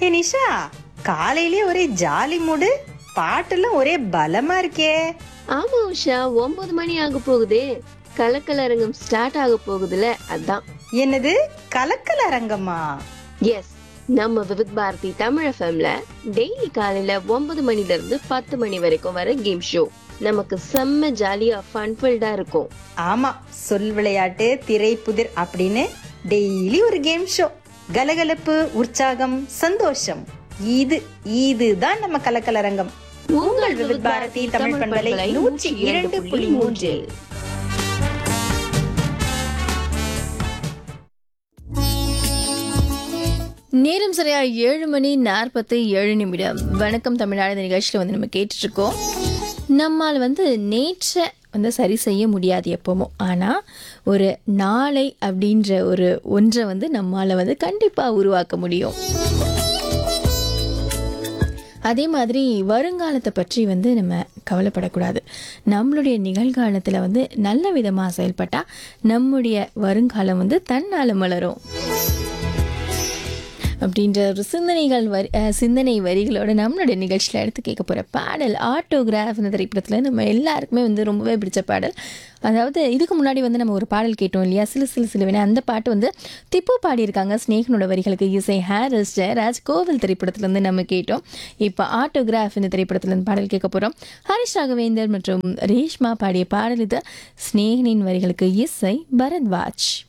ஏ நிஷா காலையிலே ஒரே ஜாலி மூடு பாட்டெல்லாம் ஒரே பலமா இருக்கே ஆமா உஷா ஒன்பது மணி ஆக போகுதே கலக்கலரங்கம் ஸ்டார்ட் ஆக போகுதுல அதான் என்னது கலக்கல் அரங்கமா எஸ் நம்ம விவித் பாரதி தமிழ் எஃப்எம்ல டெய்லி காலையில ஒன்பது மணில இருந்து பத்து மணி வரைக்கும் வர கேம் ஷோ நமக்கு செம்ம ஜாலியா ஃபன்ஃபில்டா இருக்கும் ஆமா சொல் விளையாட்டு திரை புதிர் அப்படின்னு டெய்லி ஒரு கேம் ஷோ கலகலப்பு உற்சாகம் சந்தோஷம் இது இதுதான் நம்ம கலக்கல் அரங்கம் உங்கள் விவித் பாரதி தமிழ் பண்பலை நூற்றி இரண்டு புள்ளி மூன்றில் நேரம் சரியா ஏழு மணி நாற்பத்தி ஏழு நிமிடம் வணக்கம் தமிழ்நாடு இந்த நிகழ்ச்சியில் வந்து நம்ம கேட்டுட்டு இருக்கோம் நம்மால் வந்து நேற்றை வந்து சரி செய்ய முடியாது எப்போமோ ஆனால் ஒரு நாளை அப்படின்ற ஒரு ஒன்றை வந்து நம்மால் வந்து கண்டிப்பாக உருவாக்க முடியும் அதே மாதிரி வருங்காலத்தை பற்றி வந்து நம்ம கவலைப்படக்கூடாது நம்மளுடைய நிகழ்காலத்தில் வந்து நல்ல விதமாக செயல்பட்டால் நம்முடைய வருங்காலம் வந்து தன்னால் மலரும் அப்படின்ற ஒரு சிந்தனைகள் வரி அஹ், சிந்தனை வரிகளோட நம்மளுடைய நிகழ்ச்சியில் எடுத்து கேட்க போகிற பாடல் ஆட்டோகிராஃப் இந்த திரைப்படத்தில் நம்ம எல்லாருக்குமே வந்து ரொம்பவே பிடிச்ச பாடல் அதாவது இதுக்கு முன்னாடி வந்து நம்ம ஒரு பாடல் கேட்டோம் இல்லையா சிலு சிலு சிலுவின அந்த பாட்டு வந்து திப்பு பாடியிருக்காங்க ஸ்னேகனோட வரிகளுக்கு இசை ஹாரிஸ் ஜெயராஜ் கோவில் திரைப்படத்துலேருந்து நம்ம கேட்டோம் இப்போ ஆட்டோகிராஃப் இந்த திரைப்படத்துலேருந்து பாடல் கேட்க போகிறோம் ஹரிஷ் ராகவேந்தர் மற்றும் ரேஷ்மா பாடிய பாடல் இது ஸ்னேகனின் வரிகளுக்கு இசை பரத்வாஜ்